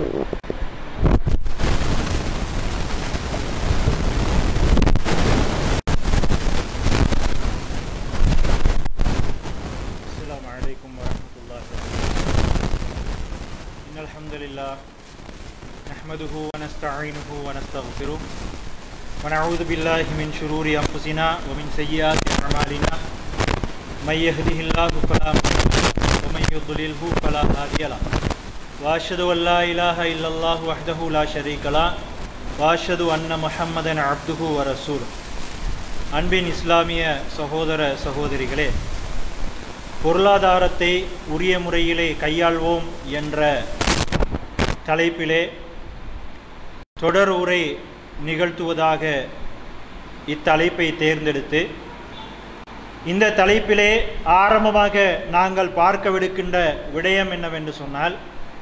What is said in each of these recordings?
السلام عليكم ورحمة الله وبركاته إن الحمد لله نحمده ونستعينه ونستغفره ونعوذ بالله من شرور أنفسنا ومن سيئات أعمالنا من يهده الله فلا مضل له ومن يضلله فلا هادي له وأشهد أن لا إله إلا الله وحده لا شريك له وأشهد أن محمدا عبده ورسوله அன்பின் இஸ்லாமிய சகோதர சகோதரிகளே பொருளாதாரத்தை உரிய முறையிலே கையாள்வோம் என்ற தலைப்பிலே தொடர் உரை நிகழ்த்துவதாக இத்தலைப்பை தேர்ந்தெடுத்து இந்த தலைப்பிலே ஆரம்பமாக நாங்கள் பார்க்கவிருக்கின்ற விடயம் என்னவென்று சொன்னால்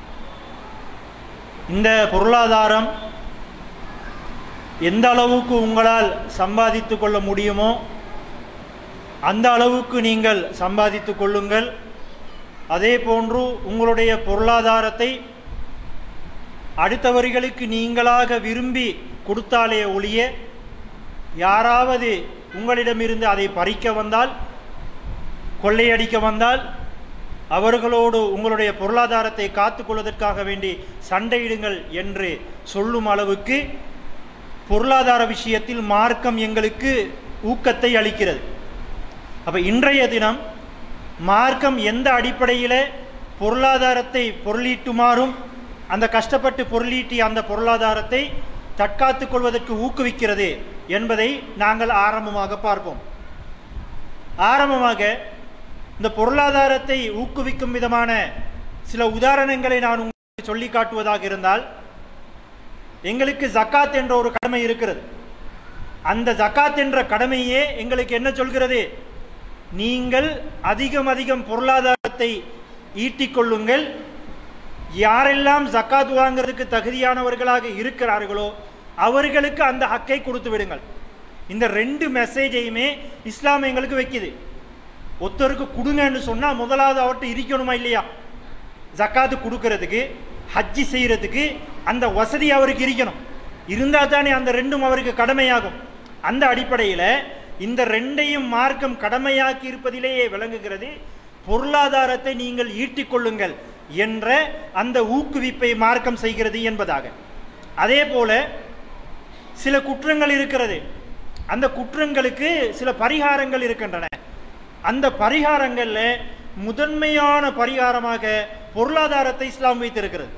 இந்த பொருளாதாரம் எந்த அளவுக்கு உங்களால் சம்பாதித்து கொள்ள முடியுமோ அந்த அளவுக்கு நீங்கள் சம்பாதித்து கொள்ளுங்கள் அதே போன்று உங்களுடைய பொருளாதாரத்தை அடுத்தவர்களுக்கு நீங்களாக விரும்பி கொடுத்தாலே ஒழிய யாராவது உங்களிடமிருந்து அதை பறிக்க வந்தால் கொள்ளையடிக்க வந்தால் அவர்களோடு உங்களுடைய பொருளாதாரத்தை காத்துக்கொள்வதற்காக வேண்டி சண்டையிடுங்கள் என்று சொல்லும் அளவுக்கு பொருளாதார விஷயத்தில் மார்க்கம் எங்களுக்கு ஊக்கத்தை அளிக்கிறது அப்போ இன்றைய தினம் மார்க்கம் எந்த அடிப்படையில் பொருளாதாரத்தை பொருளீட்டுமாறும் அந்த கஷ்டப்பட்டு பொருளீட்டிய அந்த பொருளாதாரத்தை தற்காத்து கொள்வதற்கு ஊக்குவிக்கிறது என்பதை நாங்கள் ஆரம்பமாக பார்ப்போம் ஆரம்பமாக இந்த பொருளாதாரத்தை ஊக்குவிக்கும் விதமான சில உதாரணங்களை நான் உங்களுக்கு சொல்லி காட்டுவதாக இருந்தால் எங்களுக்கு ஜக்காத் என்ற ஒரு கடமை இருக்கிறது அந்த ஜக்காத் என்ற கடமையே எங்களுக்கு என்ன சொல்கிறது நீங்கள் அதிகம் அதிகம் பொருளாதாரத்தை ஈட்டிக்கொள்ளுங்கள் யாரெல்லாம் ஜக்காத் வாங்கிறதுக்கு தகுதியானவர்களாக இருக்கிறார்களோ அவர்களுக்கு அந்த ஹக்கை கொடுத்து விடுங்கள் இந்த ரெண்டு மெசேஜையுமே இஸ்லாம் எங்களுக்கு வைக்குது ஒருத்தருக்கு கொடுங்கன்னு சொன்னால் முதலாவது அவர்கிட்ட இருக்கணுமா இல்லையா ஜக்காத்து கொடுக்கறதுக்கு ஹஜ்ஜி செய்கிறதுக்கு அந்த வசதி அவருக்கு இருக்கணும் இருந்தால் தானே அந்த ரெண்டும் அவருக்கு கடமையாகும் அந்த அடிப்படையில் இந்த ரெண்டையும் மார்க்கம் கடமையாக்கி இருப்பதிலேயே விளங்குகிறது பொருளாதாரத்தை நீங்கள் ஈட்டிக்கொள்ளுங்கள் என்ற அந்த ஊக்குவிப்பை மார்க்கம் செய்கிறது என்பதாக அதே போல சில குற்றங்கள் இருக்கிறது அந்த குற்றங்களுக்கு சில பரிகாரங்கள் இருக்கின்றன அந்த பரிகாரங்களில் முதன்மையான பரிகாரமாக பொருளாதாரத்தை இஸ்லாம் வைத்திருக்கிறது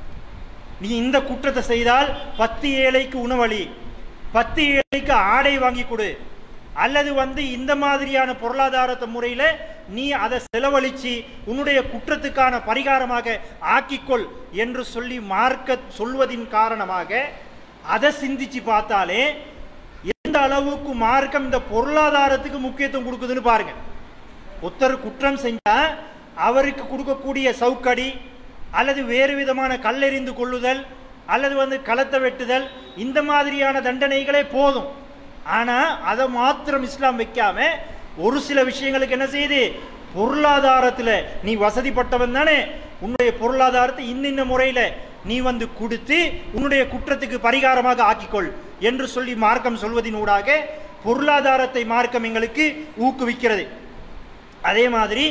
நீ இந்த குற்றத்தை செய்தால் பத்து ஏழைக்கு உணவளி பத்து ஏழைக்கு ஆடை வாங்கி கொடு அல்லது வந்து இந்த மாதிரியான பொருளாதாரத்தை முறையில் நீ அதை செலவழிச்சு உன்னுடைய குற்றத்துக்கான பரிகாரமாக ஆக்கிக்கொள் என்று சொல்லி மார்க்க சொல்வதின் காரணமாக அதை சிந்திச்சு பார்த்தாலே எந்த அளவுக்கு மார்க்கம் இந்த பொருளாதாரத்துக்கு முக்கியத்துவம் கொடுக்குதுன்னு பாருங்க ஒருத்தர் குற்றம் செஞ்சா அவருக்கு கொடுக்கக்கூடிய சவுக்கடி அல்லது வேறு விதமான கல்லெறிந்து கொள்ளுதல் அல்லது வந்து களத்தை வெட்டுதல் இந்த மாதிரியான தண்டனைகளே போதும் ஆனால் அதை மாத்திரம் இஸ்லாம் வைக்காம ஒரு சில விஷயங்களுக்கு என்ன செய்யுது பொருளாதாரத்தில் நீ வசதிப்பட்டவன் தானே உன்னுடைய பொருளாதாரத்தை இன்னின்ன முறையில் நீ வந்து கொடுத்து உன்னுடைய குற்றத்துக்கு பரிகாரமாக ஆக்கிக்கொள் என்று சொல்லி மார்க்கம் சொல்வதின் ஊடாக பொருளாதாரத்தை மார்க்கம் எங்களுக்கு ஊக்குவிக்கிறது அதே மாதிரி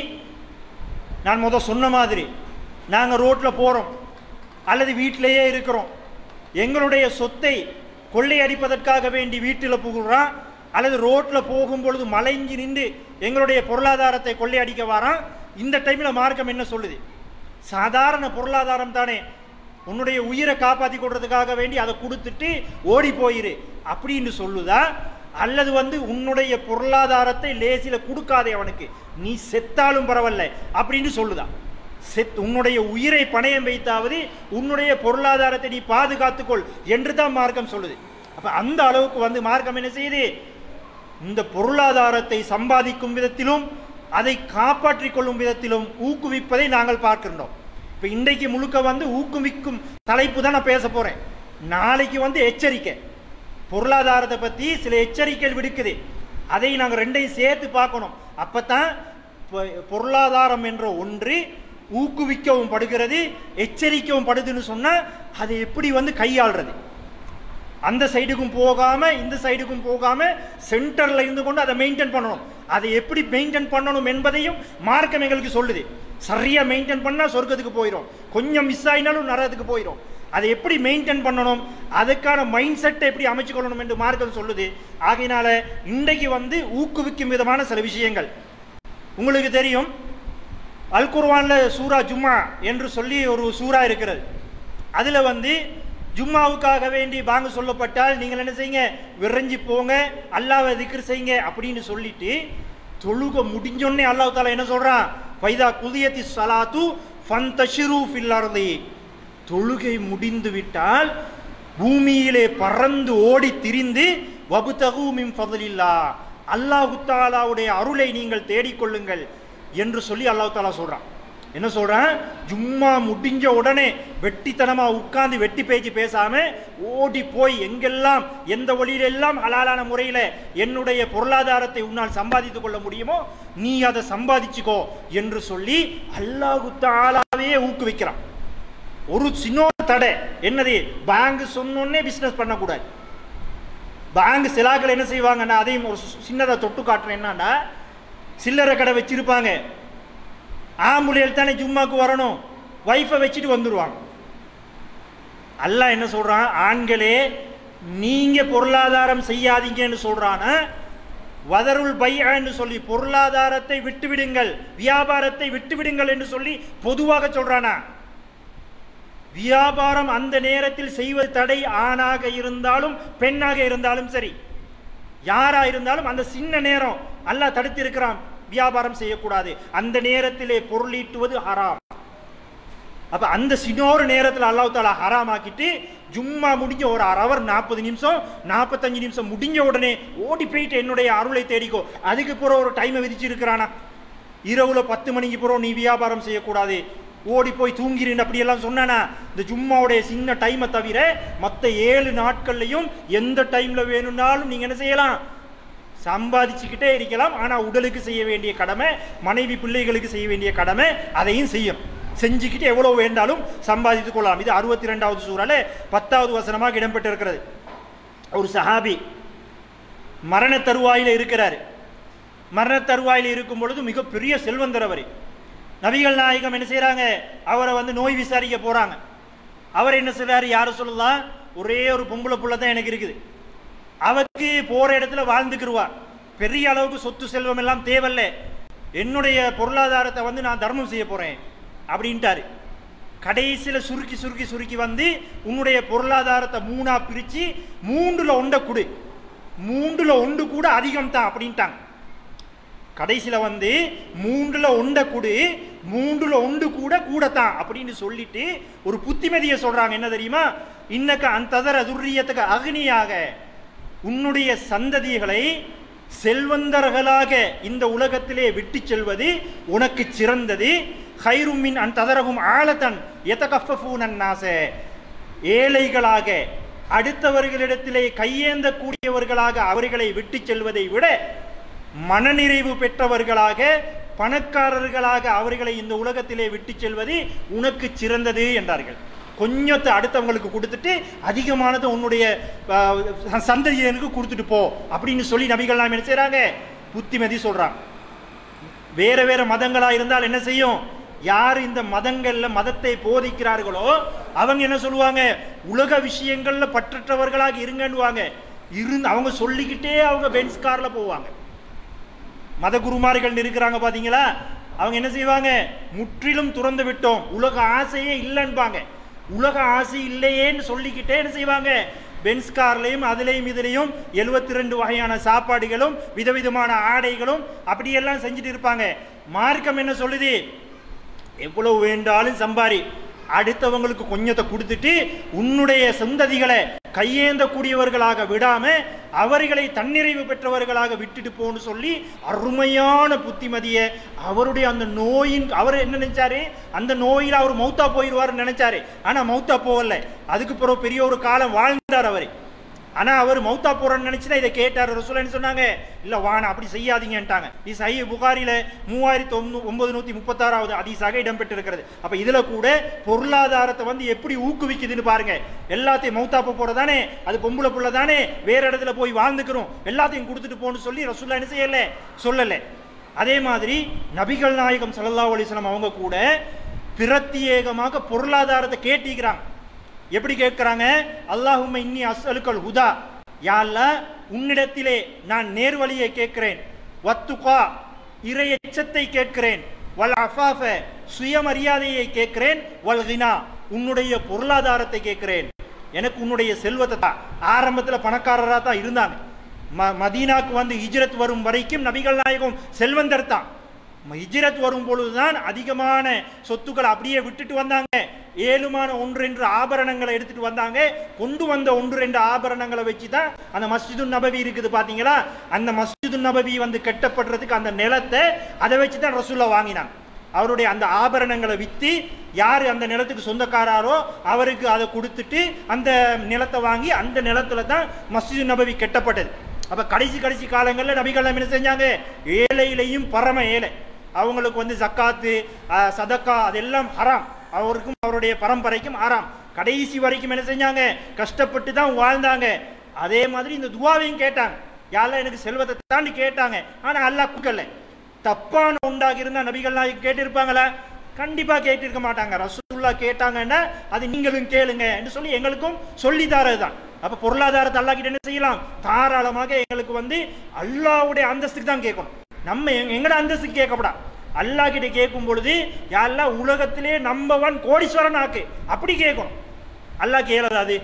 நான் முத சொன்ன மாதிரி நாங்கள் ரோட்டில் போகிறோம் அல்லது வீட்டிலேயே இருக்கிறோம் எங்களுடைய சொத்தை கொள்ளையடிப்பதற்காக வேண்டி வீட்டில் புகுறான் அல்லது ரோட்டில் போகும் பொழுது மலைஞ்சு நின்று எங்களுடைய பொருளாதாரத்தை கொள்ளையடிக்க வரான் இந்த டைமில் மார்க்கம் என்ன சொல்லுது சாதாரண பொருளாதாரம் தானே உன்னுடைய உயிரை காப்பாற்றி கொடுறதுக்காக வேண்டி அதை கொடுத்துட்டு ஓடி போயிரு அப்படின்னு சொல்லுதா அல்லது வந்து உன்னுடைய பொருளாதாரத்தை லேசில் கொடுக்காதே அவனுக்கு நீ செத்தாலும் பரவாயில்ல அப்படின்னு சொல்லுதா செத் உன்னுடைய உயிரை பணயம் வைத்தாவது உன்னுடைய பொருளாதாரத்தை நீ பாதுகாத்துக்கொள் என்று தான் மார்க்கம் சொல்லுது அப்ப அந்த அளவுக்கு வந்து மார்க்கம் என்ன செய்யுது இந்த பொருளாதாரத்தை சம்பாதிக்கும் விதத்திலும் அதை காப்பாற்றிக் கொள்ளும் விதத்திலும் ஊக்குவிப்பதை நாங்கள் பார்க்கின்றோம் இப்போ இன்றைக்கு முழுக்க வந்து ஊக்குவிக்கும் தலைப்பு தான் நான் பேச போறேன் நாளைக்கு வந்து எச்சரிக்கை பொருளாதாரத்தை பற்றி சில எச்சரிக்கைகள் விடுக்குது அதை நாங்கள் ரெண்டையும் சேர்த்து பார்க்கணும் அப்போ தான் பொருளாதாரம் என்ற ஒன்று ஊக்குவிக்கவும் படுகிறது எச்சரிக்கவும் படுதுன்னு சொன்னா அதை எப்படி வந்து கையாள்றது அந்த சைடுக்கும் போகாம இந்த சைடுக்கும் போகாம சென்டர்ல இருந்து கொண்டு அதை மெயின்டைன் பண்ணணும் அதை எப்படி மெயின்டைன் பண்ணணும் என்பதையும் மார்க்கம் எங்களுக்கு சொல்லுது சரியா மெயின்டைன் பண்ணா சொர்க்கத்துக்கு போயிடும் கொஞ்சம் மிஸ் ஆயினாலும் நரகத்துக்கு போயிடும் அதை எப்படி மெயின்டைன் பண்ணணும் அதுக்கான மைண்ட் செட்டை எப்படி அமைச்சுக்கொள்ளணும் என்று மார்க்கம் சொல்லுது ஆகையினால இன்றைக்கு வந்து ஊக்குவிக்கும் விதமான சில விஷயங்கள் உங்களுக்கு தெரியும் அல் குர்ஆன்ல சூரா ஜும்மா என்று சொல்லி ஒரு சூரா இருக்கிறது அதுல வந்து ஜும்மாவுக்காக வேண்டி பாங்க சொல்லப்பட்டால் நீங்கள் என்ன செய்யுங்க விரைஞ்சி போங்க அல்லாஹ்வை திக்ர் செய்யுங்க அப்படின்னு சொல்லிட்டு தொழுக முடிஞ்சோடனே அல்லாஹ் தாலா என்ன சொல்றான் ஃபைதா குதியத்தி சலாத்து ஃபந்தஷிரு ஃபில் அர்தி தொழுகை முடிந்து விட்டால் பூமியிலே பறந்து ஓடி திரிந்து வபுதகு மின் ஃபதலில்லா அல்லாஹு தாலாவுடைய அருளை நீங்கள் தேடிக்கொள்ளுங்கள் என்று சொல்லி அல்லாஹ் தாலா சொல்றான் என்ன சொல்றான் ஜும்மா முடிஞ்ச உடனே வெட்டித்தனமா உட்கார்ந்து வெட்டி பேச்சு பேசாம ஓடி போய் எங்கெல்லாம் எந்த வழியிலெல்லாம் ஹலாலான முறையில என்னுடைய பொருளாதாரத்தை உன்னால் சம்பாதித்துக் கொள்ள முடியுமோ நீ அதை சம்பாதிச்சுக்கோ என்று சொல்லி அல்லாஹு தாலாவே ஊக்குவிக்கிறான் ஒரு சின்ன தடை என்னது பேங்க் சொன்னோன்னே பிசினஸ் பண்ணக்கூடாது பேங்க் சிலாக்கள் என்ன செய்வாங்கன்னா அதையும் ஒரு சின்னதாக தொட்டு காட்டுறேன் என்னன்னா சில்லறை கடை வச்சிருப்பாங்க ஆம்புலையில் தானே ஜும்மாக்கு வரணும் வைஃபை வச்சுட்டு வந்துடுவாங்க அல்லாஹ் என்ன சொல்றான் ஆண்களே நீங்க பொருளாதாரம் செய்யாதீங்கன்னு சொல்றானா வதருள் பையன்னு சொல்லி பொருளாதாரத்தை விட்டு விடுங்கள் வியாபாரத்தை விட்டு விடுங்கள் என்று சொல்லி பொதுவாக சொல்றானா வியாபாரம் அந்த நேரத்தில் செய்வது தடை ஆணாக இருந்தாலும் பெண்ணாக இருந்தாலும் சரி யாரா இருந்தாலும் அந்த சின்ன நேரம் அல்லாஹ் தடுத்திருக்கிறான் வியாபாரம் செய்யக்கூடாது அந்த நேரத்திலே பொருளீட்டுவது ஹராம் அப்ப அந்த சின்னோரு நேரத்தில் அல்லாஹ் தாலா ஹராம் ஆக்கிட்டு ஜும்மா முடிஞ்ச ஒரு அரை ஹவர் நாற்பது நிமிஷம் நாற்பத்தஞ்சு நிமிஷம் முடிஞ்ச உடனே ஓடி போயிட்டு என்னுடைய அருளை தேடிக்கோ அதுக்கு பிறகு ஒரு டைமை விதிச்சிருக்கிறானா இரவுல பத்து மணிக்கு பிறகு நீ வியாபாரம் செய்யக்கூடாது ஓடி போய் தூங்கிறேன் அப்படியெல்லாம் சொன்னானா இந்த ஜும்மாவுடைய சின்ன டைமை தவிர மற்ற ஏழு நாட்கள்லையும் எந்த டைம்ல வேணும்னாலும் நீங்க என்ன செய்யலாம் சம்பாதிச்சுக்கிட்டே இருக்கலாம் ஆனா உடலுக்கு செய்ய வேண்டிய கடமை மனைவி பிள்ளைகளுக்கு செய்ய வேண்டிய கடமை அதையும் செய்யும் செஞ்சுக்கிட்டு எவ்வளவு வேண்டாலும் சம்பாதித்துக் கொள்ளலாம் இது அறுபத்தி ரெண்டாவது சூறால பத்தாவது வசனமாக இடம்பெற்றிருக்கிறது ஒரு சஹாபி மரண தருவாயில இருக்கிறார் மரண தருவாயில் இருக்கும் பொழுது மிகப்பெரிய செல்வந்தர் அவர் நபிகள் நாயகம் என்ன செய்றாங்க அவரை வந்து நோய் விசாரிக்க போறாங்க அவர் என்ன செய்றாரு யார சொல்லலாம் ஒரே ஒரு பொம்பளை புள்ள தான் எனக்கு இருக்குது அவருக்கு போற இடத்துல வாழ்ந்துக்கிருவா பெரிய அளவுக்கு சொத்து செல்வம் எல்லாம் தேவையில்ல என்னுடைய பொருளாதாரத்தை வந்து நான் தர்மம் செய்ய போறேன் அப்படின்ட்டாரு கடைசியில் சுருக்கி சுருக்கி சுருக்கி வந்து உன்னுடைய பொருளாதாரத்தை மூணா பிரிச்சு மூன்றுல ஒன்றை கொடு மூன்றுல ஒன்று கூட அதிகம் தான் அப்படின்ட்டாங்க கடைசியில வந்து மூன்றுல ஒன்றை கொடு மூன்றுல ஒன்று கூட கூடத்தான் அப்படின்னு சொல்லிட்டு ஒரு புத்திமதியை சொல்றாங்க என்ன தெரியுமா இன்னக்க அந்ததர துர்ரியத்துக்கு அக்னியாக உன்னுடைய சந்ததிகளை செல்வந்தர்களாக இந்த உலகத்திலே விட்டு செல்வது உனக்கு சிறந்தது ஹைருமின் அன் ததரகும் ஆலத்தன் எதகஃபூனன் நாச ஏழைகளாக அடுத்தவர்களிடத்திலே கையேந்தக்கூடியவர்களாக அவர்களை விட்டு செல்வதை விட மனநிறைவு பெற்றவர்களாக பணக்காரர்களாக அவர்களை இந்த உலகத்திலே விட்டு செல்வது உனக்கு சிறந்தது என்றார்கள் கொஞ்சத்தை அடுத்தவங்களுக்கு கொடுத்துட்டு அதிகமானதை உன்னுடைய அஹ், சந்ததியனுக்கு கொடுத்துட்டு போ அப்படின்னு சொல்லி நபிகள் நாம் என்ன செய்றாங்க புத்திமதி சொல்றாங்க வேற வேற மதங்களா இருந்தால் என்ன செய்யும் யார் இந்த மதங்கள்ல மதத்தை போதிக்கிறார்களோ அவங்க என்ன சொல்லுவாங்க உலக விஷயங்கள்ல பற்றற்றவர்களாக இருங்கன்னுவாங்க இருந்து அவங்க சொல்லிக்கிட்டே அவங்க பென்ஸ் கார்ல போவாங்க மத குருமார்கள் இருக்கிறாங்க பாத்தீங்களா அவங்க என்ன செய்வாங்க முற்றிலும் துறந்து விட்டோம் உலக ஆசையே இல்லைன்பாங்க உலக ஆசை இல்லையேன்னு சொல்லிக்கிட்டே என்ன செய்வாங்க பென்ஸ் கார்லையும் அதுலேயும் இதுலேயும் எழுபத்தி ரெண்டு வகையான சாப்பாடுகளும் விதவிதமான ஆடைகளும் அப்படியெல்லாம் செஞ்சுட்டு இருப்பாங்க மார்க்கம் என்ன சொல்லுது எவ்வளவு வேண்டாலும் சம்பாரி அடுத்தவங்களுக்கு கொஞ்சத்தை கொடுத்துட்டு உன்னுடைய சந்ததிகளை கையேந்தக்கூடியவர்களாக விடாம அவர்களை தன்னிறைவு பெற்றவர்களாக விட்டுட்டு போன்னு சொல்லி அருமையான புத்திமதியை அவருடைய அந்த நோயின் அவர் என்ன நினைச்சாரு அந்த நோயில் அவர் மௌத்தா போயிடுவார்னு நினைச்சாரு ஆனா மௌத்தா போகல அதுக்கு பிறகு பெரிய ஒரு காலம் வாழ்ந்தார் அவர் ஆனா அவர் மௌத்தா போறன்னு நினைச்சுதான் இதை கேட்டார் ரசூலன்னு சொன்னாங்க இல்ல வான அப்படி செய்யாதீங்கன்ட்டாங்க இது சஹி புகாரில மூவாயிரத்தி ஒன்பது நூத்தி முப்பத்தாறாவது அதிசாக இடம்பெற்றிருக்கிறது அப்ப இதுல கூட பொருளாதாரத்தை வந்து எப்படி ஊக்குவிக்குதுன்னு பாருங்க எல்லாத்தையும் மௌத்தாப்ப போறதானே அது பொம்பளை புள்ள தானே வேற இடத்துல போய் வாழ்ந்துக்கிறோம் எல்லாத்தையும் கொடுத்துட்டு போன்னு சொல்லி ரசூல்லா என்ன செய்யல சொல்லல அதே மாதிரி நபிகள் நாயகம் ஸல்லல்லாஹு அலைஹி வஸல்லம் அவங்க கூட பிரத்யேகமாக பொருளாதாரத்தை கேட்டிக்கிறாங்க எப்படி கேட்கிறாங்க அல்லாஹும்ம இன்னி அஸ்அலுக்கல் ஹுதா யா அல்லாஹ் உன்னிடத்திலே நான் நேர்வழியை கேட்கிறேன் வத்துகா இறை எச்சத்தை கேட்கிறேன் வல் அஃபாஃப சுயமரியாதையை கேட்கிறேன் வல் கினா உன்னுடைய பொருளாதாரத்தை கேட்கிறேன் எனக்கு உன்னுடைய செல்வத்தை தான் ஆரம்பத்தில் பணக்காரராக தான் இருந்தாங்க ம மதீனாக்கு வந்து ஹிஜ்ரத் வரும் வரைக்கும் நபிகள் நாயகம் செல்வந்தர் தான் ம- ஹிஜ்ரத் வரும் பொழுதுதான் அதிகமான சொத்துக்களை அப்படியே விட்டுட்டு வந்தாங்க ஏழுமான ஒன்று ரெண்டு ஆபரணங்களை எடுத்துட்டு வந்தாங்க கொண்டு வந்த ஒன்று ரெண்டு ஆபரணங்களை வச்சு தான் அந்த மஸ்ஜிது நபவி இருக்குது பாத்தீங்களா அந்த மஸ்ஜிது நபவி வந்து கட்டப்படுறதுக்கு அந்த நிலத்தை அதை வச்சு தான் ரசூல்லா வாங்கினாங்க அவருடைய அந்த ஆபரணங்களை வித்து யார் அந்த நிலத்துக்கு சொந்தக்காராரோ அவருக்கு அதை கொடுத்துட்டு அந்த நிலத்தை வாங்கி அந்த நிலத்துல தான் மஸ்ஜிது நபவி கட்டப்பட்டது அப்ப கடைசி கடைசி காலங்களில் நபிகள் என்ன செஞ்சாங்க ஏழையிலையும் பரம ஏழை அவங்களுக்கு வந்து ஜக்காத்து அஹ், சதக்கா அதெல்லாம் ஹராம் அவருக்கும் அவருடைய பரம்பரைக்கும் ஹராம் கடைசி வரைக்கும் என்ன செஞ்சாங்க கஷ்டப்பட்டு தான் வாழ்ந்தாங்க அதே மாதிரி இந்த துவாவையும் கேட்டாங்க யாரெல்லாம் எனக்கு செல்வத்தை தாண்டி கேட்டாங்க ஆனா அல்லாஹ் கொடுக்கல தப்பான உண்டாகி இருந்தா நபிகள் நாயகம் கேட்டிருப்பாங்களா கண்டிப்பா கேட்டிருக்க மாட்டாங்க ரசூலுல்லா கேட்டாங்கன்னா அது நீங்களும் கேளுங்க என்று சொல்லி எங்களுக்கும் சொல்லி தாரதுதான் அப்ப பொருளாதாரத்தை அல்லாஹ் கிட்ட என்ன செய்யலாம் தாராளமாக எங்களுக்கு வந்து அல்லாஹ்வுடைய அந்தஸ்துக்கு தான் கேட்கணும் நம்ம எங்க- எங்கட அந்தஸ்துக்கு கேட்கப்படா அல்லாஹ் கிட்ட கேட்கும் பொழுது யாரெல்லாம் உலகத்திலே நம்பர் ஒன் கோடீஸ்வரன் ஆக்கு அப்படி கேட்கணும் அல்லாஹ் கேளதாது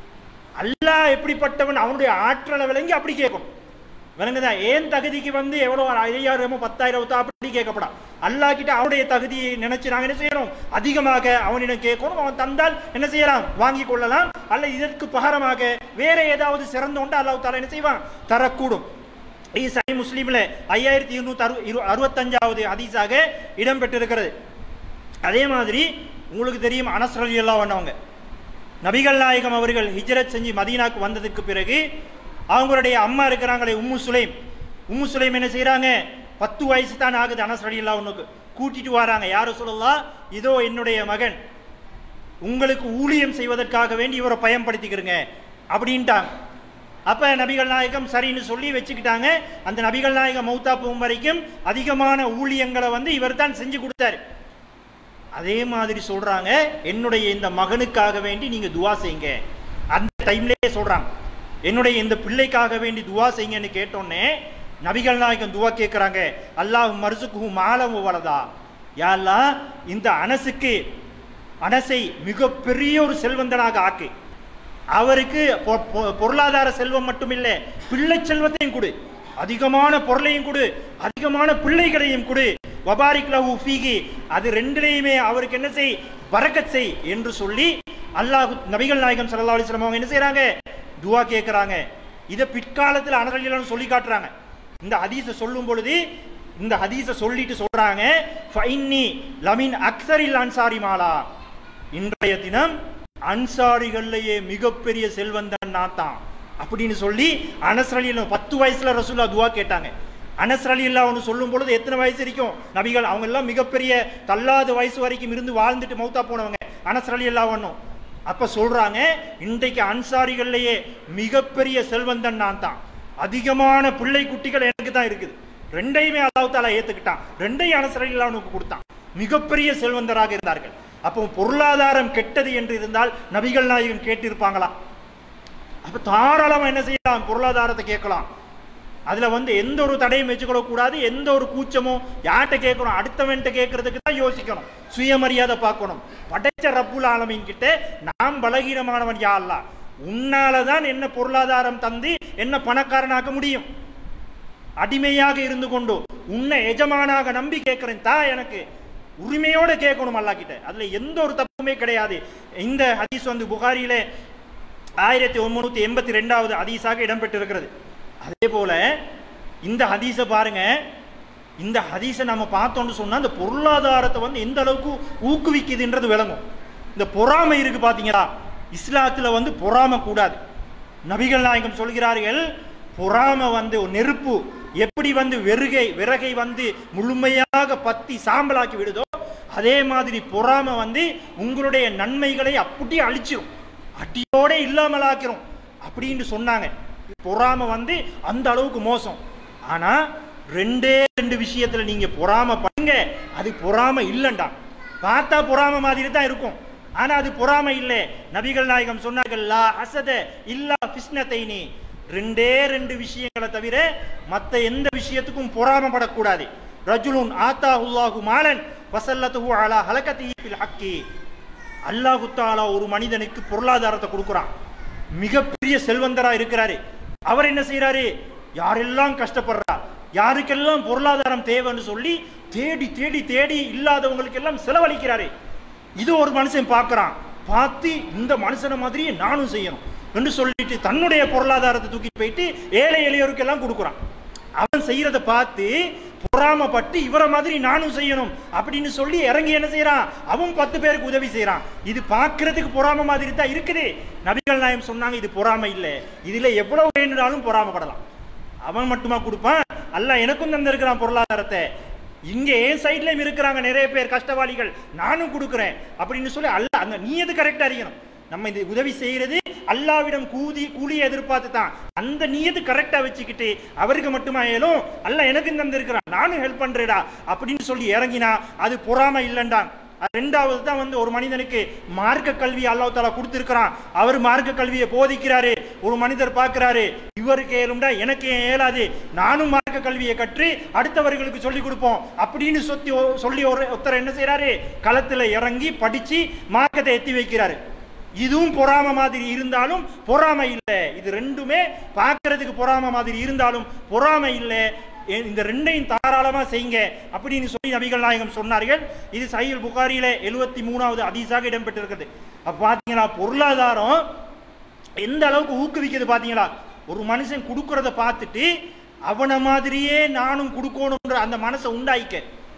அல்லாஹ் எப்படிப்பட்டவன் அவனுடைய ஆற்றலை விளங்கி அப்படி கேட்கணும் விளங்குதா ஏன் தகுதிக்கு வந்து எவ்வளோ ஐயாயிரமோ பத்தாயிரமோ அப்படி கேட்கப்படா அல்லாஹ் கிட்ட அவனுடைய தகுதியை நினைச்சு நாங்க என்ன செய்யணும் அதிகமாக அவனிடம் கேட்கணும் அவன் தந்தால் என்ன செய்யலாம் வாங்கி கொள்ளலாம் அல்ல இதற்கு பகரமாக வேற ஏதாவது சிறந்த ஒன்று அல்லாஹ் தாலா என்ன செய்வான் தரக்கூடும் இது சஹி முஸ்லீம்ல ஐயாயிரத்தி இருநூத்தி அறு இரு அறுபத்தஞ்சாவது ஹதீஸாக இடம்பெற்றிருக்கிறது அதே மாதிரி உங்களுக்கு தெரியும் அனஸ் ரலியல்லாஹு அன்ஹுவங்க நபிகள் நாயகம் அவர்கள் ஹிஜ்ரத் செஞ்சு மதீனாக்கு வந்ததுக்கு பிறகு அவங்களுடைய அம்மா இருக்கிறாங்களே உம்மு சுலைம் உம்மு சுலைம் என்ன செய்றாங்க பத்து வயசு தான் ஆகுது அனஸ் ரலியல்லாஹு அன்ஹுக்கு கூட்டிட்டு வராங்க யாரும் சொல்லலாம் இதோ என்னுடைய மகன் உங்களுக்கு ஊழியம் செய்வதற்காக வேண்டி இவரை பயன்படுத்திக்கிறங்க அப்படின்ட்டாங்க அப்ப நபிகள் நாயகம் சரின்னு சொல்லி வச்சுக்கிட்டாங்க அந்த நபிகள் நாயகம் மௌத்தா போகும் வரைக்கும் அதிகமான ஊழியங்களை வந்து இவர் தான் செஞ்சு கொடுத்தாரு அதே மாதிரி சொல்றாங்க என்னுடைய இந்த மகனுக்காக வேண்டி நீங்க துவா செய்யுங்க அந்த டைம்லயே சொல்றாங்க என்னுடைய இந்த பிள்ளைக்காக வேண்டி துவா செய்யுங்கன்னு கேட்டோன்னே நபிகள் நாயகம் துவா கேட்கறாங்க அல்லாஹ் மருசுக்கு மாலம் வலதா யாழ்லா இந்த அனசுக்கு அனசை மிகப்பெரிய ஒரு செல்வந்தனாக ஆக்கு அவருக்கு பொ- பொ- பொருளாதார செல்வம் மட்டுமில்ல பிள்ளை செல்வத்தையும் கொடு அதிகமான பொருளையும் கொடு அதிகமான பிள்ளைகளையும் கொடு வபாரிக் லஹு ஃபீகி அது ரெண்டுலையுமே அவருக்கு என்ன செய் பரக்கத் செய் என்று சொல்லி அல்லாஹ் நபிகள் நாயகம் ஸல்லல்லாஹு அலைஹி வஸல்லம் அவங்க என்ன செய்றாங்க துஆ கேட்கறாங்க இதை பிற்காலத்தில் அனரலியலான்னு சொல்லி காட்டுறாங்க இந்த ஹதீஸை சொல்லும் பொழுது இந்த ஹதீஸை சொல்லிட்டு சொல்றாங்க ஃபைன்னி லமின் அக்ஸரில் அன்சாரி மாலா இன்றைய தினம் அன்சாரிகள்லயே மிகப்பெரிய செல்வந்தன் நான் தான் அப்படின்னு சொல்லி அனஸ் ரலியல்லாஹு பத்து வயசுல ரசூல்லா துவா கேட்டாங்க அனஸ் ரலியல்லாஹு ஒன்று சொல்லும் பொழுது எத்தனை வயசு இருக்கும் நபிகள் அவங்க எல்லாம் மிகப்பெரிய தள்ளாத வயசு வரைக்கும் இருந்து வாழ்ந்துட்டு மௌத்தா போனவங்க அனஸ் ரலியல்லாஹு ஒன்றும் அப்ப சொல்றாங்க இன்றைக்கு அன்சாரிகள்லயே மிகப்பெரிய செல்வந்தன் நான் தான் அதிகமான பிள்ளை குட்டிகள் எனக்கு தான் இருக்குது ரெண்டையுமே அல்லாஹ் தாலா ஏத்துக்கிட்டான் ரெண்டையும் அனசரில் அவனுக்கு கொடுத்தான் மிகப்பெரிய செல்வந்தராக இருந்தார்கள் அப்போ பொருளாதாரம் கெட்டது என்று இருந்தால் நபிகள் நாயகம் கேட்டிருப்பாங்களா அப்ப தாராளமா என்ன செய்யலாம் பொருளாதாரத்தை கேட்கலாம் அதுல வந்து எந்த ஒரு தடையும் வச்சுக்கொள்ள கூடாது எந்த ஒரு கூச்சமோ யார்கிட்ட கேட்கணும் அடுத்தவன்கிட்ட கேட்கறதுக்கு தான் யோசிக்கணும் சுயமரியாதை பார்க்கணும் படைச்ச ரப்புல் ஆலமீன் கிட்ட நாம் பலகீனமானவன் யா அல்லாஹ் உன்னாலதான் என்ன பொருளாதாரம் தந்து என்ன பணக்காரனாக்க முடியும் அடிமையாக இருந்து கொண்டு உன்னை எஜமானாக நம்பி கேட்கிறேன் தா எனக்கு உரிமையோட கேட்கணும் அல்லாஹ் கிட்ட அதுல எந்த ஒரு தப்புமே கிடையாது இந்த ஹதீஸ் வந்து புகாரியிலே ஆயிரத்தி ஒன்பநூத்தி எண்பத்தி ரெண்டாவது ஹதீஸாக இடம்பெற்றிருக்கிறது அதே போல இந்த ஹதீஸை பாருங்க இந்த ஹதீஸை நம்ம பார்த்தோம்னு சொன்னா இந்த பொருளாதாரத்தை வந்து எந்த அளவுக்கு ஊக்குவிக்குதுன்றது விளங்கும் இந்த பொறாமை இருக்கு பாத்தீங்களா இஸ்லாத்துல வந்து பொறாமை கூடாது நபிகள் நாயகம் சொல்கிறார்கள் பொறாம வந்து ஒரு நெருப்பு எப்படி வந்து வெறுகை விறகை வந்து முழுமையாக பத்தி சாம்பலாக்கி விடுதோ அதே மாதிரி பொறாம வந்து உங்களுடைய நன்மைகளை அப்படியே அழிச்சிரும் அடியோட இல்லாமலாக்கிறோம் அப்படின்னு சொன்னாங்க பொறாம வந்து அந்த அளவுக்கு மோசம் ஆனா ரெண்டே ரெண்டு விஷயத்துல நீங்க பொறாம பண்ணுங்க அது பொறாம இல்லைண்டா பார்த்தா பொறாம மாதிரி தான் இருக்கும் ஆனா அது பொறாமை இல்லை நபிகள் நாயகம் சொன்னார்கள் லா அசத இல்லா பிஸ்னத்தைனி ரெண்டே ரெண்டு விஷயங்களை தவிர மத்த எந்த விஷயத்துக்கும் பொறாமப்படக்கூடாது ரஜுலுன் ஆத்தாஹுல்லாஹு மாலன் வசல்லத்துஹு அலா ஹலகத்திஹி ஃபில் ஹக்கி அல்லாஹு தாலா ஒரு மனிதனுக்கு பொருளாதாரத்தை கொடுக்குறான் மிகப்பெரிய செல்வந்தரா இருக்கிறாரு அவர் என்ன செய்யறாரு யாரெல்லாம் கஷ்டப்படுறா யாருக்கெல்லாம் பொருளாதாரம் தேவைன்னு சொல்லி தேடி தேடி தேடி இல்லாதவங்களுக்கு எல்லாம் செலவழிக்கிறாரு இது ஒரு மனுஷன் பார்க்கறான் பார்த்து இந்த மனுஷனை மாதிரியே நானும் செய்யணும் என்று சொல்லிட்டு தன்னுடைய பொருளாதாரத்தை தூக்கி போயிட்டு ஏழை எளியோருக்கு எல்லாம் கொடுக்குறான் அவன் செய்யறத பார்த்து பொறாமப்பட்டு இவரை மாதிரி நானும் செய்யணும் அப்படின்னு சொல்லி இறங்கி என்ன செய்யறான் அவன் பத்து பேருக்கு உதவி செய்யறான் இது பார்க்கிறதுக்கு பொறாம மாதிரி தான் இருக்குது நபிகள் நாயம் சொன்னாங்க இது பொறாமை இல்லை இதுல எவ்வளவு வேணுனாலும் பொறாமப்படலாம் அவன் மட்டுமா கொடுப்பான் அல்ல எனக்கும் தந்திருக்கிறான் பொருளாதாரத்தை இங்க என் சைட்லயும் இருக்கிறாங்க நிறைய பேர் கஷ்டவாளிகள் நானும் கொடுக்குறேன் அப்படின்னு சொல்லி அல்ல அந்த நீ எது கரெக்டா அறியணும் நம்ம இது உதவி செய்யறது அல்லாவிடம் கூதி கூலியை எதிர்பார்த்து தான் அந்த நீயது கரெக்டா வச்சுக்கிட்டு அவருக்கு மட்டுமா ஏலும் அல்ல எனக்கு தந்திருக்கிறான் நானும் ஹெல்ப் பண்றேடா அப்படின்னு சொல்லி இறங்கினா அது பொறாம இல்லைண்டான் ரெண்டாவது தான் வந்து ஒரு மனிதனுக்கு மார்க்க கல்வி அல்லாஹ் தாலா கொடுத்திருக்கிறான் அவர் மார்க்க கல்வியை போதிக்கிறாரு ஒரு மனிதர் பார்க்கிறாரு இவருக்கு ஏழும்டா எனக்கு ஏன் ஏலாது நானும் மார்க்க கல்வியை கற்று அடுத்தவர்களுக்கு சொல்லி கொடுப்போம் அப்படின்னு சொத்தி சொல்லி ஒரு ஒருத்தர் என்ன செய்யறாரு களத்துல இறங்கி படிச்சு மார்க்கத்தை எத்தி வைக்கிறாரு இதுவும் பொறாம மாதிரி இருந்தாலும் பொறாமை இல்லை இது ரெண்டுமே பார்க்கிறதுக்கு பொறாம மாதிரி இருந்தாலும் பொறாமை இல்லை எ- இந்த ரெண்டையும் தாராளமா செய்யுங்க அப்படின்னு சொல்லி நபிகள் நாயகம் சொன்னார்கள் இது சஹீல் புகாரியில எழுபத்தி மூணாவது அதிசாக இடம்பெற்றிருக்கிறது அப்ப பாத்தீங்களா பொருளாதாரம் எந்த அளவுக்கு ஊக்குவிக்குது பாத்தீங்களா ஒரு மனுஷன் கொடுக்கறத பார்த்துட்டு அவனை மாதிரியே நானும் கொடுக்கணும்ன்ற அந்த மனசை உண்டாயிக்க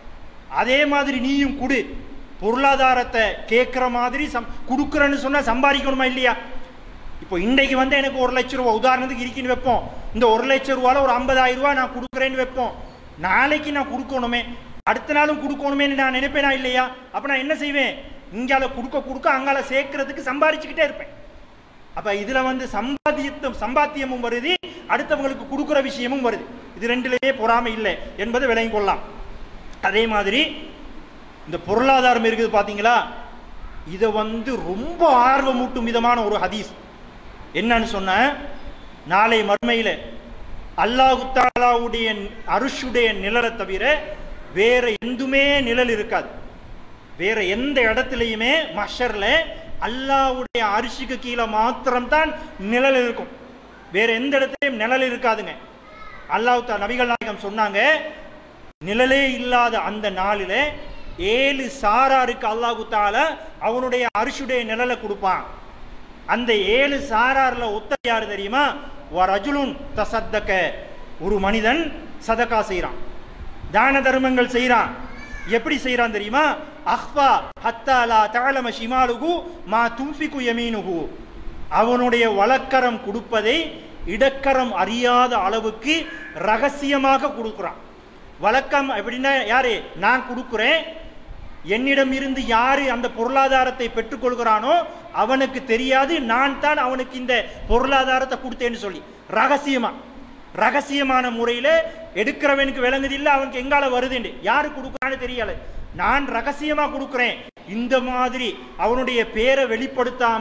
அதே மாதிரி நீயும் குடு பொருளாதாரத்தை கேட்குற மாதிரி சம் கொடுக்குறேன்னு சொன்னா சம்பாதிக்கணுமா இல்லையா இப்போ இன்றைக்கு வந்து எனக்கு ஒரு லட்சம் ரூபா உதாரணத்துக்கு இருக்குன்னு வைப்போம் இந்த ஒரு லட்சம் ரூபால ஒரு ஐம்பதாயிரம் ரூபா நான் கொடுக்குறேன்னு வைப்போம் நாளைக்கு நான் கொடுக்கணுமே அடுத்த நாளும் கொடுக்கணுமேன்னு நான் நினைப்பேனா இல்லையா அப்போ நான் என்ன செய்வேன் இங்கால கொடுக்க கொடுக்க அங்கால சேர்க்கறதுக்கு சம்பாதிச்சுக்கிட்டே இருப்பேன் அப்ப இதுல வந்து சம்பாதியத்தும் சம்பாத்தியமும் வருது அடுத்தவங்களுக்கு கொடுக்குற விஷயமும் வருது இது ரெண்டுலயே பொறாமை இல்லை என்பதை விளங்கிக் கொள்ளலாம் அதே மாதிரி இந்த பொருளாதாரம் இருக்குது பாத்தீங்களா இதை வந்து ரொம்ப ஆர்வமூட்டும் விதமான ஒரு ஹதீஸ் என்னன்னு சொன்ன நாளை மறுமையில அல்லாஹு தாலாவுடைய அருஷுடைய நிழலை தவிர வேற எந்துமே நிழல் இருக்காது வேற எந்த இடத்துலையுமே மஷர்ல அல்லாஹ்வுடைய அரிசிக்கு கீழே மாத்திரம்தான் நிழல் இருக்கும் வேற எந்த இடத்துலையும் நிழல் இருக்காதுங்க அல்லாஹ் தா நபிகள் நாயகம் சொன்னாங்க நிழலே இல்லாத அந்த நாளில ஏழு சாராருக்கு அல்லாஹு தால அவனுடைய அரிசுடைய நிழலை கொடுப்பான் அந்த ஏழு சாரார்ல ஒத்த யாரு தெரியுமா ரஜுலுன் தசத்தக்க ஒரு மனிதன் சதக்கா செய்றான் தான தர்மங்கள் செய்றான் எப்படி செய்றான் தெரியுமா அஹ்வா ஹத்தா லா தஅலம ஷிமாலுகு மா துன்ஃபிகு யமீனுகு அவனுடைய வலக்கரம் கொடுப்பதை இடக்கரம் அறியாத அளவுக்கு ரகசியமாக கொடுக்குறான் வழக்கம் அப்படின்னா யாரு நான் கொடுக்குறேன் என்னிடம் இருந்து யாரு அந்த பொருளாதாரத்தை பெற்றுக்கொள்கிறானோ அவனுக்கு தெரியாது நான் தான் அவனுக்கு இந்த பொருளாதாரத்தை கொடுத்தேன்னு சொல்லி ரகசியமா ரகசியமான முறையில எடுக்கிறவனுக்கு விளங்குது இல்ல அவனுக்கு எங்கால வருதுன்னு யாரு கொடுக்குறான்னு தெரியல நான் ரகசியமா கொடுக்கிறேன் இந்த மாதிரி அவனுடைய பேரை வெளிப்படுத்தாம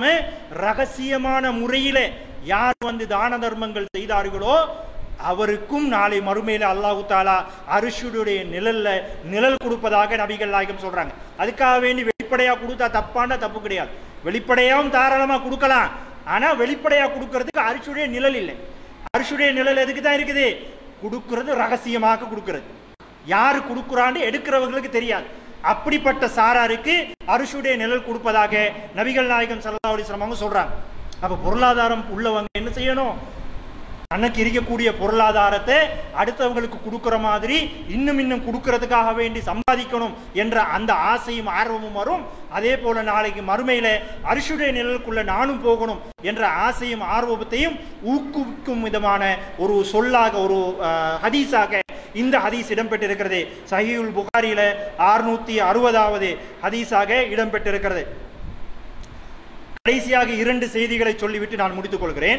ரகசியமான முறையில யார் வந்து தான தர்மங்கள் செய்தார்களோ அவருக்கும் நாளை மறுமையில அல்லாஹு தாலா அரிசுடைய நிழல்ல நிழல் கொடுப்பதாக நபிகள் நாயகம் சொல்றாங்க அதுக்காக வேண்டி வெளிப்படையா கொடுத்தா தப்பான தப்பு கிடையாது வெளிப்படையாவும் தாராளமா கொடுக்கலாம் ஆனா வெளிப்படையா கொடுக்கறதுக்கு அரிசுடைய நிழல் இல்லை அரிசுடைய நிழல் எதுக்கு தான் இருக்குது கொடுக்கிறது ரகசியமாக கொடுக்கிறது யாரு கொடுக்குறான்னு எடுக்கிறவங்களுக்கு தெரியாது அப்படிப்பட்ட சாராருக்கு அரிசுடைய நிழல் கொடுப்பதாக நபிகள் நாயகம் சல்லா அலிஸ்லாம் அவங்க சொல்றாங்க அப்ப பொருளாதாரம் உள்ளவங்க என்ன செய்யணும் தனக்கு இருக்கக்கூடிய பொருளாதாரத்தை அடுத்தவங்களுக்கு கொடுக்கிற மாதிரி இன்னும் இன்னும் கொடுக்கறதுக்காக வேண்டி சம்பாதிக்கணும் என்ற அந்த ஆசையும் ஆர்வமும் வரும் அதே போல நாளைக்கு மறுமையில அரிசுடைய நிழலுக்குள்ள நானும் போகணும் என்ற ஆசையும் ஆர்வத்தையும் ஊக்குவிக்கும் விதமான ஒரு சொல்லாக ஒரு அஹ், ஹதீஸாக இந்த ஹதீஸ் இடம்பெற்றிருக்கிறது சஹீவுல் புகாரியில அறுநூத்தி அறுபதாவது ஹதீஸாக இடம்பெற்றிருக்கிறது கடைசியாக இரண்டு செய்திகளை சொல்லிவிட்டு நான் முடித்துக் கொள்கிறேன்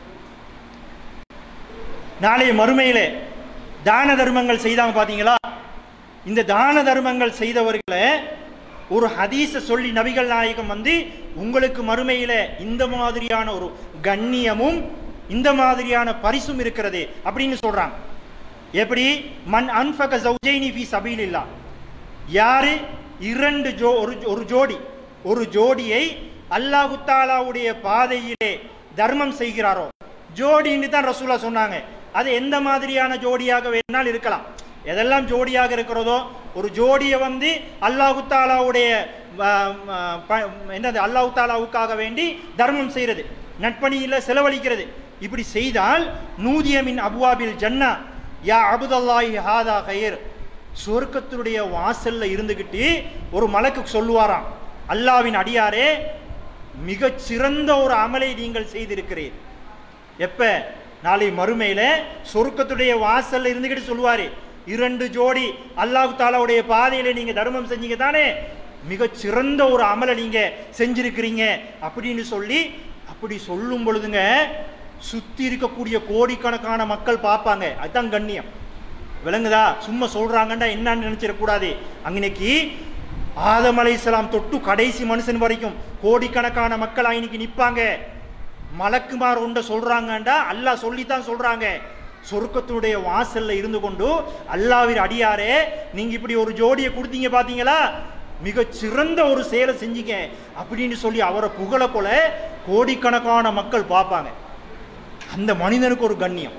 நாளைய மறுமையிலே தான தர்மங்கள் செய்தாங்க பாத்தீங்களா இந்த தான தர்மங்கள் செய்தவர்களை ஒரு ஹதீஸ சொல்லி நபிகள் நாயகம் வந்து உங்களுக்கு மறுமையில இந்த மாதிரியான ஒரு கண்ணியமும் இந்த மாதிரியான பரிசும் இருக்கிறது அப்படின்னு சொல்றாங்க எப்படி மன் அன்ஃபக ஜௌஜைனி ஃபி சபீலில்லா யாரு இரண்டு ஜோ ஒரு ஒரு ஜோடி ஒரு ஜோடியை அல்லாஹு தாலாவுடைய பாதையிலே தர்மம் செய்கிறாரோ ஜோடின்னு தான் ரசூலா சொன்னாங்க அது எந்த மாதிரியான ஜோடியாக வேணாலும் இருக்கலாம் எதெல்லாம் ஜோடியாக இருக்கிறதோ ஒரு ஜோடியை வந்து அல்லாஹு தாலாவுடைய ஆஹ், ஆஹ், ப- என்னது அல்லாஹு தாலாவுக்காக வேண்டி தர்மம் செய்கிறது நட்பணியில் செலவழிக்கிறது இப்படி செய்தால் நூதியமின் அபுவாபில் ஜன்னா யா அபுதல்லாஹி ஹாதா கயிர் சொர்க்கத்தினுடைய வாசல்ல இருந்துகிட்டு ஒரு மலக்கு சொல்லுவாராம் அல்லாவின் அடியாரே மிகச் சிறந்த ஒரு அமலை நீங்கள் செய்திருக்கிறீர் எப்ப நாளை மறுமையில சொர்க்கத்துடைய வாசல்ல இருந்துகிட்டு சொல்லுவாரு இரண்டு ஜோடி அல்லாஹ் தாலாவுடைய பாதையில நீங்க தர்மம் செஞ்சீங்க தானே மிகச் சிறந்த ஒரு அமலை நீங்க செஞ்சிருக்கிறீங்க அப்படின்னு சொல்லி அப்படி சொல்லும் பொழுதுங்க சுத்தி இருக்கக்கூடிய கோடிக்கணக்கான மக்கள் பார்ப்பாங்க அதுதான் கண்ணியம் விளங்குதா சும்மா சொல்றாங்கண்டா என்னன்னு நினைச்சிடக்கூடாது அன்னைக்கு ஆதம் அலைஹிஸ்ஸலாம் தொட்டு கடைசி மனுஷன் வரைக்கும் கோடிக்கணக்கான மக்கள் இன்னைக்கு நிப்பாங்க மலக்குமார் உண்ட சொல்றாங்கண்டா அல்லாஹ் சொல்லித்தான் சொல்றாங்க சொர்க்கத்தினுடைய வாசல்ல இருந்து கொண்டு அல்லாவின் அடியாரே நீங்க இப்படி ஒரு ஜோடியை கொடுத்தீங்க பாத்தீங்களா மிகச் சிறந்த ஒரு செயலை செஞ்சீங்க அப்படின்னு சொல்லி அவரை புகழ கொல கோடிக்கணக்கான மக்கள் பார்ப்பாங்க அந்த மனிதனுக்கு ஒரு கண்ணியம்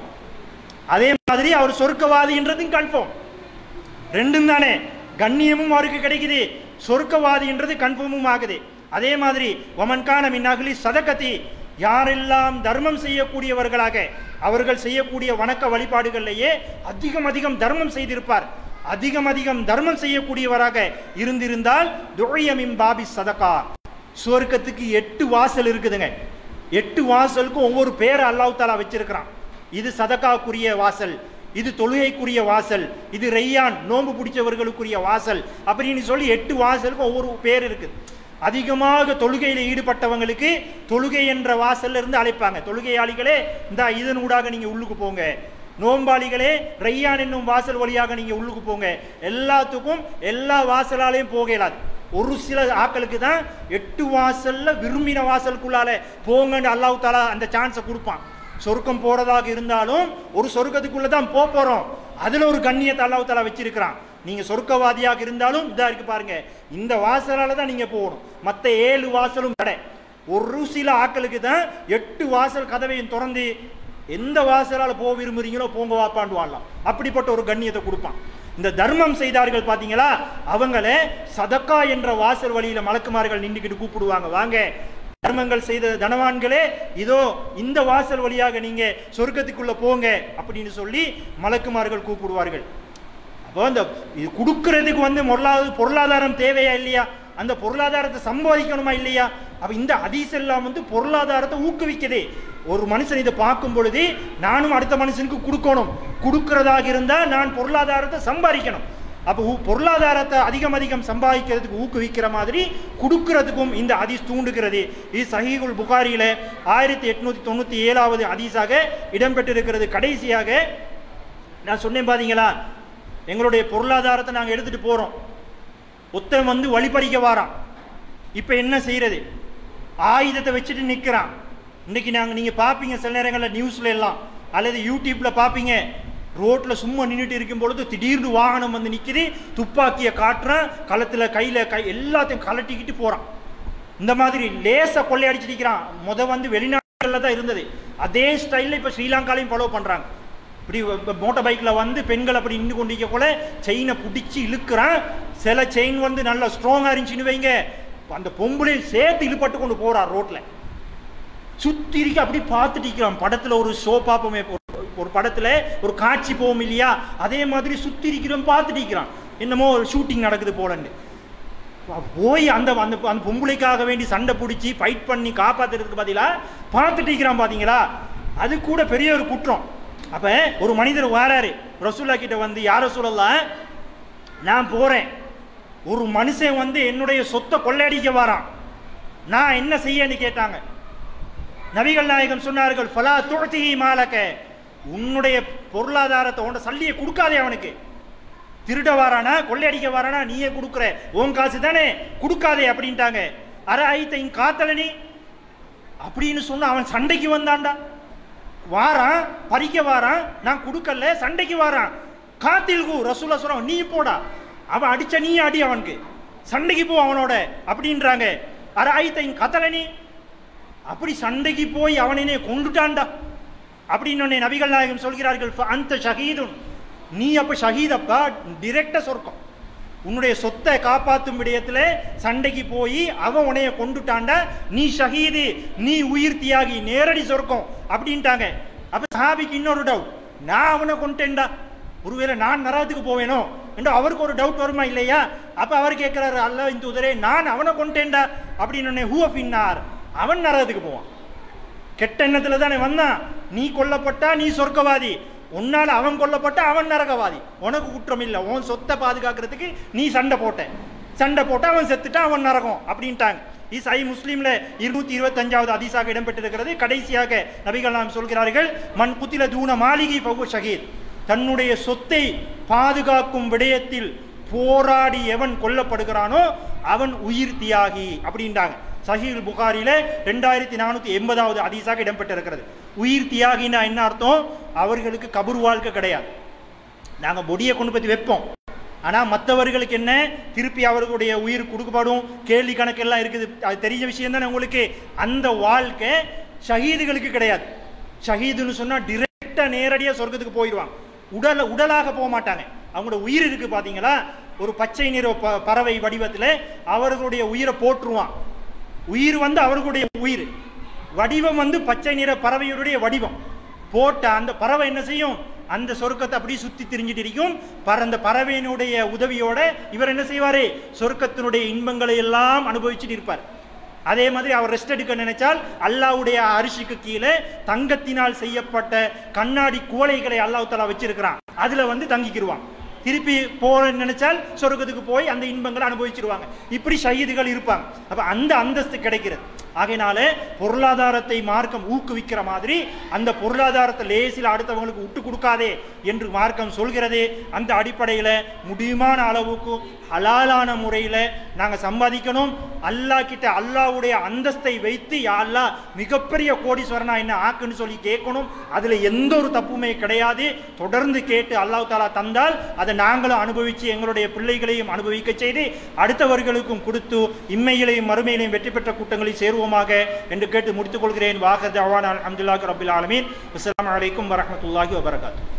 அதே மாதிரி அவர் சொர்க்கவாதின்றதும் கன்ஃபார்ம் ரெண்டும் தானே கண்ணியமும் அவருக்கு கிடைக்குது சொர்க்கவாதின்றது கன்ஃபார்மும் ஆகுது அதே மாதிரி ஒமன்கான மின்னகலி சதகதி யாரெல்லாம் தர்மம் செய்யக்கூடியவர்களாக அவர்கள் செய்யக்கூடிய வணக்க வழிபாடுகளிலேயே அதிகம் அதிகம் தர்மம் செய்திருப்பார் அதிகம் அதிகம் தர்மம் செய்யக்கூடியவராக இருந்திருந்தால் துழையமின் பாபி சதகா சுவர்க்கத்துக்கு எட்டு வாசல் இருக்குதுங்க எட்டு வாசலுக்கும் ஒவ்வொரு பேரை அல்லாஹ் தாலா வச்சிருக்கிறான் இது சதகாக்குரிய வாசல் இது தொழுகைக்குரிய வாசல் இது ரெய்யான் நோன்பு பிடிச்சவர்களுக்குரிய வாசல் அப்படின்னு சொல்லி எட்டு வாசலுக்கும் ஒவ்வொரு பேர் இருக்குது அதிகமாக தொழுகையில் ஈடுபட்டவங்களுக்கு தொழுகை என்ற வாசல்ல இருந்து அழைப்பாங்க தொழுகையாளிகளே இந்த இதன் ஊடாக நீங்க உள்ளுக்கு போங்க நோம்பாளிகளே ரையான் என்னும் வாசல் வழியாக நீங்க உள்ளுக்கு போங்க எல்லாத்துக்கும் எல்லா வாசலாலையும் போக இயலாது ஒரு சில ஆட்களுக்கு தான் எட்டு வாசல்ல விரும்பின வாசலுக்குள்ளால போங்கன்னு அல்லாஹ் தாலா அந்த சான்ஸை கொடுப்பான் சொர்க்கம் போறதாக இருந்தாலும் ஒரு சொர்க்கத்துக்குள்ள தான் போக போறோம் அதுல ஒரு கண்ணியத்தை அல்லாஹ் தாலா வச்சிருக்கிறான் நீங்க சொர்க்கவாதியாக இருந்தாலும் இதா இருக்கு பாருங்க இந்த வாசலால தான் நீங்க போகணும் மத்த ஏழு வாசலும் கடை ஒரு சில ஆட்களுக்கு தான் எட்டு வாசல் கதவையும் திறந்து எந்த வாசலால போக விரும்புறீங்களோ போங்க வாப்பாண்டு வாழலாம் அப்படிப்பட்ட ஒரு கண்ணியத்தை கொடுப்பான் இந்த தர்மம் செய்தார்கள் பாத்தீங்களா அவங்கள சதக்கா என்ற வாசல் வழியில மலக்குமார்கள் நின்றுக்கிட்டு கூப்பிடுவாங்க வாங்க தர்மங்கள் செய்த தனவான்களே இதோ இந்த வாசல் வழியாக நீங்க சொர்க்கத்துக்குள்ள போங்க அப்படின்னு சொல்லி மலக்குமார்கள் கூப்பிடுவார்கள் அப்போ இந்த இது கொடுக்கறதுக்கு வந்து பொருளாதார பொருளாதாரம் தேவையா இல்லையா அந்த பொருளாதாரத்தை சம்பாதிக்கணுமா இல்லையா அப்ப இந்த ஹதீஸ் எல்லாம் வந்து பொருளாதாரத்தை ஊக்குவிக்குது ஒரு மனுஷன் இதை பார்க்கும் பொழுது நானும் அடுத்த மனுஷனுக்கு கொடுக்கணும் கொடுக்கறதாக இருந்தா நான் பொருளாதாரத்தை சம்பாதிக்கணும் அப்போ ஊ- பொருளாதாரத்தை அதிகம் அதிகம் சம்பாதிக்கிறதுக்கு ஊக்குவிக்கிற மாதிரி கொடுக்கறதுக்கும் இந்த ஹதீஸ் தூண்டுகிறது இது சஹீகுல் புகாரியில ஆயிரத்தி எட்நூத்தி தொண்ணூத்தி ஏழாவது ஹதீஸாக இடம்பெற்றிருக்கிறது கடைசியாக நான் சொன்னேன் பாத்தீங்களா எங்களுடைய பொருளாதாரத்தை நாங்கள் எடுத்துட்டு போறோம் ஒருத்தன் வந்து வழிபறிக்க வாரான் இப்போ என்ன செய்யறது ஆயுதத்தை வச்சுட்டு நிற்கிறான் இன்னைக்கு நாங்கள் நீங்கள் பார்ப்பீங்க சில நேரங்களில் நியூஸ்ல எல்லாம் அல்லது யூடியூப்ல பார்ப்பீங்க ரோட்ல சும்மா நின்றுட்டு இருக்கும் பொழுது திடீர்னு வாகனம் வந்து நிற்கிது துப்பாக்கியை காட்டுறான் களத்துல கையில கை எல்லாத்தையும் கலட்டிக்கிட்டு போறான் இந்த மாதிரி லேசா கொள்ளையடிச்சு நிற்கிறான் முத வந்து வெளிநாடுகளில் தான் இருந்தது அதே ஸ்டைலில் இப்போ ஸ்ரீலங்காலையும் ஃபாலோ பண்றாங்க இப்படி மோட்டார் பைக்கில் வந்து பெண்கள் அப்படி நின்று கொண்டிருக்க போல செயினை பிடிச்சி இழுக்கிறான் சில செயின் வந்து நல்லா ஸ்ட்ராங்காக இருந்துச்சுன்னு வைங்க அந்த பொம்பளையும் சேர்த்து இழுப்பட்டு கொண்டு போறார் ரோட்ல சுத்தி இருக்க அப்படி பார்த்துட்டு இருக்கிறான் படத்துல ஒரு ஷோ பார்ப்போமே ஒரு- ஒரு படத்துல ஒரு காட்சி போகும் இல்லையா அதே மாதிரி சுத்தி இருக்கிறவன் பார்த்துட்டு இருக்கிறான் என்னமோ ஒரு ஷூட்டிங் நடக்குது போலன்னு போய் அந்த அந்த அந்த பொம்பளைக்காக வேண்டி சண்டை பிடிச்சி ஃபைட் பண்ணி காப்பாத்துறதுக்கு பதிலா பார்த்துட்டு இருக்கிறான் பாத்தீங்களா அது கூட பெரிய ஒரு குற்றம் அப்ப ஒரு மனிதர் வாராரு ரசூல்லா கிட்ட வந்து யார சொல்லலாம் நான் போறேன் ஒரு மனுஷன் வந்து என்னுடைய சொத்தை கொள்ளையடிக்க வரான் நான் என்ன செய்யன்னு கேட்டாங்க நபிகள் நாயகம் சொன்னார்கள் ஃபலா துழத்தி மாலக்க உன்னுடைய பொருளாதாரத்தை உன்ட சல்லியை கொடுக்காதே அவனுக்கு திருட வாரானா கொள்ளையடிக்க வாரானா நீயே கொடுக்குற உன் காசு தானே கொடுக்காதே அப்படின்ட்டாங்க அரை ஐத்த இங்க காத்தலனி அப்படின்னு சொன்னா அவன் சண்டைக்கு வந்தான்டா வாரான் பறிக்க வாரான் நான் கொடுக்கல சண்டைக்கு வாரான் காத்தில்கு ரசூலா சொல்றான் நீ போடா அவன் அடிச்ச நீ அடி அவனுக்கு சண்டைக்கு போ அவனோட அப்படின்றாங்க அரை ஐத்த இங்க கத்தலனி அப்படி சண்டைக்கு போய் அவனை கொண்டுட்டான்டா அப்படின்னு உடனே நபிகள் நாயகம் சொல்கிறார்கள் அந்த ஷஹீதுன் நீ அப்ப ஷஹீதப்பா டிரெக்டா சொர்க்கம் உன்னுடைய சொத்தை காப்பாத்தும் விடயத்துல சண்டைக்கு போய் அவன் உன்னைய கொண்டுட்டான்டா நீ ஷஹீது நீ உயிர் தியாகி நேரடி சொர்க்கம் அப்படின்ட்டாங்க அப்ப சாபிக்கு இன்னொரு டவுட் நான் அவனை கொண்டேன்டா ஒருவேளை நான் நரகத்துக்கு போவேனோ என்று அவருக்கு ஒரு டவுட் வருமா இல்லையா அப்ப அவர் கேட்கிறாரு அல்ல இந்த உதரே நான் அவனை கொண்டேன்டா அப்படின்னு உடனே ஹூவ பின்னார் அவன் நரகத்துக்கு போவான் கெட்ட எண்ணத்துல தானே வந்தான் நீ கொல்லப்பட்டா நீ சொர்க்கவாதி உன்னால அவன் கொல்லப்பட்டா அவன் நரகவாதி உனக்கு குற்றம் இல்லை உன் சொத்தை பாதுகாக்கிறதுக்கு நீ சண்டை போட்ட சண்டை போட்டா அவன் செத்துட்டா அவன் நரகம் அப்படின்ட்டாங்க இது சை முஸ்லீம்ல இருநூத்தி இருபத்தஞ்சாவது அதிசாக இடம்பெற்றிருக்கிறது கடைசியாக நபிகள் நாம் சொல்கிறார்கள் மண் குத்தில தூண மாளிகை பகு ஷஹீத் தன்னுடைய சொத்தை பாதுகாக்கும் விடயத்தில் போராடி எவன் கொல்லப்படுகிறானோ அவன் உயிர் தியாகி அப்படின்றாங்க சஹீல் புகாரில ரெண்டாயிரத்தி நானூத்தி எண்பதாவது அதிசாக இடம்பெற்றிருக்கிறது உயிர் தியாகினா என்ன அர்த்தம் அவர்களுக்கு கபூர் வாழ்க்கை கிடையாது நாங்க பொடியை கொண்டு போய் வைப்போம் ஆனா மற்றவர்களுக்கு என்ன திருப்பி அவர்களுடைய உயிர் கொடுக்கப்படும் கேள்வி கணக்கெல்லாம் இருக்குது அது தெரிஞ்ச விஷயம் தானே உங்களுக்கு அந்த வாழ்க்கை ஷஹீதுகளுக்கு கிடையாது ஷஹீதுன்னு சொன்னா டிரெக்டா நேரடியா சொர்க்கத்துக்கு போயிடுவாங்க உடல உடலாக போக மாட்டாங்க அவங்களோட உயிர் இருக்கு பாத்தீங்களா ஒரு பச்சை நிற ப- பறவை வடிவத்துல அவர்களுடைய உயிரை போற்றுவான் உயிர் வந்து அவர்களுடைய உயிர் வடிவம் வந்து பச்சை நிற பறவையுடைய வடிவம் போட்ட அந்த பறவை என்ன செய்யும் அந்த சொர்க்கத்தை அப்படியே சுத்தி திரிஞ்சிட்டு இருக்கும் பற- அந்த பறவையினுடைய உதவியோட இவர் என்ன செய்வாரு சொர்க்கத்தினுடைய இன்பங்களை எல்லாம் அனுபவிச்சுட்டு இருப்பார் அதே மாதிரி அவர் ரெஸ்ட் எடுக்க நினைச்சால் அல்லாஹ்வுடைய அரிசிக்கு கீழே தங்கத்தினால் செய்யப்பட்ட கண்ணாடி குவளைகளை அல்லாஹ் தலா வச்சிருக்கிறான் அதுல வந்து தங்கிக்கிடுவான் திருப்பி போற நினைச்சால் சொர்க்கத்துக்கு போய் அந்த இன்பங்களை அனுபவிச்சிருவாங்க இப்படி ஷஹீதுகள் இருப்பாங்க அப்ப அந்த அந்தஸ்து கிடைக்கிறது ஆகையினால பொருளாதாரத்தை மார்க்கம் ஊக்குவிக்கிற மாதிரி அந்த பொருளாதாரத்தை லேசில் அடுத்தவங்களுக்கு விட்டு கொடுக்காதே என்று மார்க்கம் சொல்கிறது அந்த அடிப்படையில் முடியுமான அளவுக்கு ஹலாலான முறையில் நாங்கள் சம்பாதிக்கணும் அல்லாஹ் கிட்ட அல்லாஹ்வுடைய அந்தஸ்தை வைத்து யா அல்லாஹ் மிகப்பெரிய கோடீஸ்வரனா என்ன ஆக்குன்னு சொல்லி கேட்கணும் அதில் எந்த ஒரு தப்புமே கிடையாது தொடர்ந்து கேட்டு அல்லாஹ் தாலா தந்தால் அதை நாங்களும் அனுபவித்து எங்களுடைய பிள்ளைகளையும் அனுபவிக்க செய்து அடுத்தவர்களுக்கும் கொடுத்து இம்மையிலையும் மறுமையிலையும் வெற்றி பெற்ற கூட்டங்களில் சேருவோமாக என்று கேட்டு முடித்துக் கொள்கிறேன் வாகர் அவான் அஹமதுல்லாஹ் ரபில் ஆலமீன் அஸ்ஸலாமு அலைக்கும் வரஹ்மத்துல்லாஹி வபரகாத்து